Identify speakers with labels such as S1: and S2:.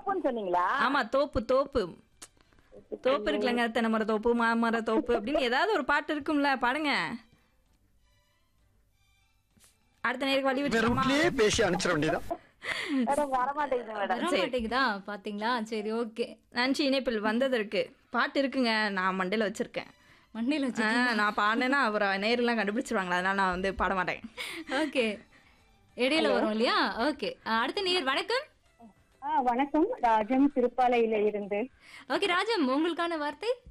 S1: தோப்புன்னு சொன்னீங்களா
S2: ஆமா தோப்பு தோப்பு தோப்பு இருக்குல்லங்க தென்னை மர தோப்பு மாமர தோப்பு அப்படின்னு ஏதாவது ஒரு பாட்டு இருக்கும்ல பாடுங்க அடுத்த நேருக்கு வழி
S3: வேற
S2: வச்சுக்கோமா
S3: வீட்லயே பேசி அனுப்பிச்சிட வேண்டியதான்
S1: மேடம் வரமாட்டேங்குது மேடம்
S4: வர மாட்டேங்குதா பாத்தீங்களா சரி ஓகே
S2: நன்றி இணைப்பில் வந்ததற்கு பாட்டு இருக்குங்க நான் மண்டையில வச்சிருக்கேன்
S4: மண்ணில வச்சு
S2: ஆ, நான் பாடினேன்னா அவர் நேரெல்லாம் கண்டுபிடிச்சிருவாங்களா அதனால நான் வந்து பாட மாட்டேன்
S4: ஓகே இடையில வரும் இல்லையா ஓகே அடுத்த நேர் வணக்கம்
S5: ஆ வணக்கம் ராஜம் திருப்பாலையில இருந்து
S4: ஓகே ராஜம் உங்களுக்கான வார்த்தை